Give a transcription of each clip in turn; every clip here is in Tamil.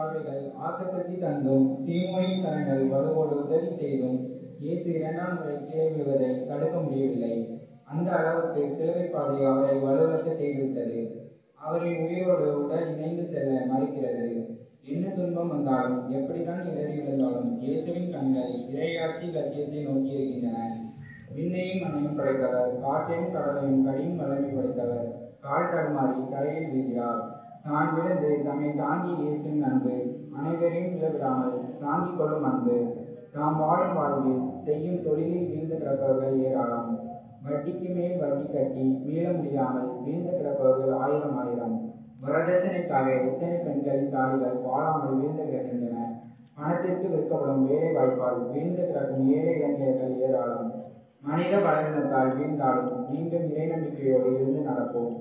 பார்வைகள் ஆக்கசக்தி தந்தும் சீமொழி கரங்கள் வலுவோடு உதவி செய்தும் இயேசு இரண்டாம் முறை கீழே விழுவதை தடுக்க முடியவில்லை அந்த அளவுக்கு சிலுவை பாதை அவரை வலுவற்ற செய்துவிட்டது அவரின் உயிரோடு உடல் இணைந்து செல்ல மறுக்கிறது என்ன துன்பம் வந்தாலும் எப்படிதான் இடறி விழுந்தாலும் இயேசுவின் கண்கள் இறையாட்சி லட்சியத்தை நோக்கி இருக்கின்றன விண்ணையும் மண்ணையும் படைத்தவர் காற்றையும் கடலையும் கடியும் வல்லமை படைத்தவர் கால் தடுமாறி கரையில் வீழ்கிறார் தான் விழுந்து தம்மை தாங்கி இயேசுவின் அன்பு அனைவரையும் விழவிடாமல் தாங்கிக் கொள்ளும் அன்பு தாம் வாழும் வாழ்வில் செய்யும் தொழிலில் வீழ்ந்து கிடப்பவர்கள் ஏராளம் வட்டிக்கு மேல் வட்டி கட்டி மீள முடியாமல் வீழ்ந்து கிடப்பவர்கள் ஆயிரம் ஆயிரம் வரதட்சணைக்காக எத்தனை பெண்களின் தாலிகள் வாழாமல் வீழ்ந்து கிடக்கின்றன பணத்திற்கு விற்கப்படும் வேலை வாய்ப்பால் வீழ்ந்து கிடக்கும் ஏழை இளைஞர்கள் ஏராளம் மனித பலவீனத்தால் வீழ்ந்தாலும் மீண்டும் இறை நம்பிக்கையோடு இருந்து நடப்போம்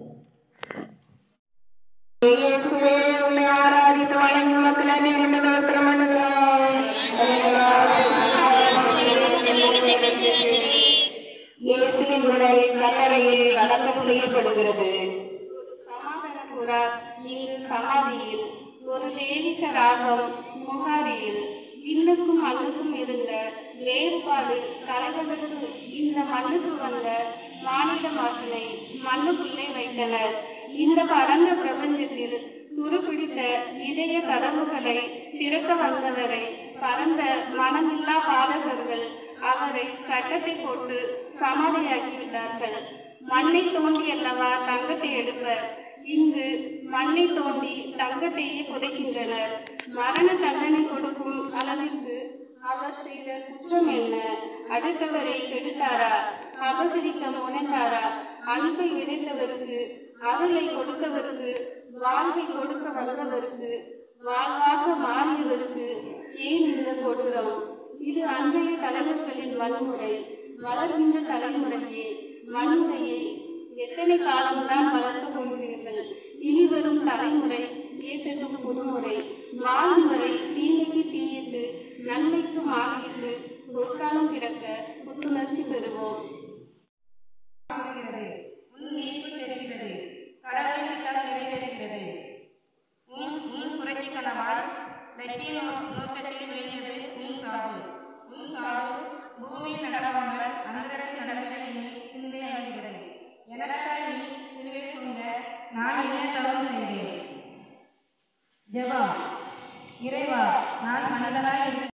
இயேசுவே உம்மை ஆராதித்து வணங்கி உமக்கு நன்றி கொண்டு இயேசுவின் உடல் கல்லறையில் அடக்கம் செய்யப்படுகிறது சமாதானபுரா இங்கு சமாதியில் ஒரு தேவிக ராகம் முகாரியில் விண்ணுக்கும் மண்ணுக்கும் இருந்த வேறுபாடு தலைவர்களுக்கு இந்த மண்ணுக்கு வந்த மாநில வாசனை மண்ணுக்குள்ளே வைத்தனர் இந்த பரந்த பிரபஞ்சத்தில் துருப்பிடித்த இதய கதவுகளை திறக்க வந்தவரை பரந்த மனமில்லா பாதகர்கள் அவரை சட்டத்தை போட்டு சமாதியாக்கி விட்டார்கள் மண்ணை தோண்டி அல்லவா தங்கத்தை எடுப்பர் இங்கு மண்ணை தோண்டி தங்கத்தையே புதைக்கின்றனர் மரண தண்டனை கொடுக்கும் அளவிற்கு அவர் செய்த குற்றம் என்ன அடுத்தவரை கெடுத்தாரா அபசரிக்க முனைந்தாரா அன்பை இணைத்தவருக்கு அருளை கொடுத்தவருக்கு வாழ்வை கொடுக்க வந்தவருக்கு வாழ்வாக மாறியவருக்கு ஏன் இந்த கொடூரம் இது அன்றைய தலைவர்களின் வன்முறை வளர்கின்ற தலைமுறையே வன்முறையை எத்தனை காலம்தான் வளர்த்து கொள்கிறீர்கள் இனி வரும் தலைமுறை ஏற்றதும் புதுமுறை வாழும் வரை தீமைக்கு தீயிட்டு நன்மைக்கு மாறிட்டு பொற்காலம் பிறக்க புத்துணர்ச்சி பெறுவோம் கூறுகிறது உன் மீட்பு தெரிகிறது கடவுள் திட்டம் நிறைவேறுகிறது உன் உன் புரட்சி கனவால் லட்சிய நோ- நோக்கத்தில் விளைந்தது உன் சாவு உன் சாவு பூமியில் நடக்காமல் அந்தரத்தில் நடந்ததை எண்ணி சிந்தை அடைகிறது எனக்காய் நீ சிலுவை கொண்ட நான் என்ன தவறு செய்தேன் ஜெபம் இறைவா நான் மனிதனாய் இருக்க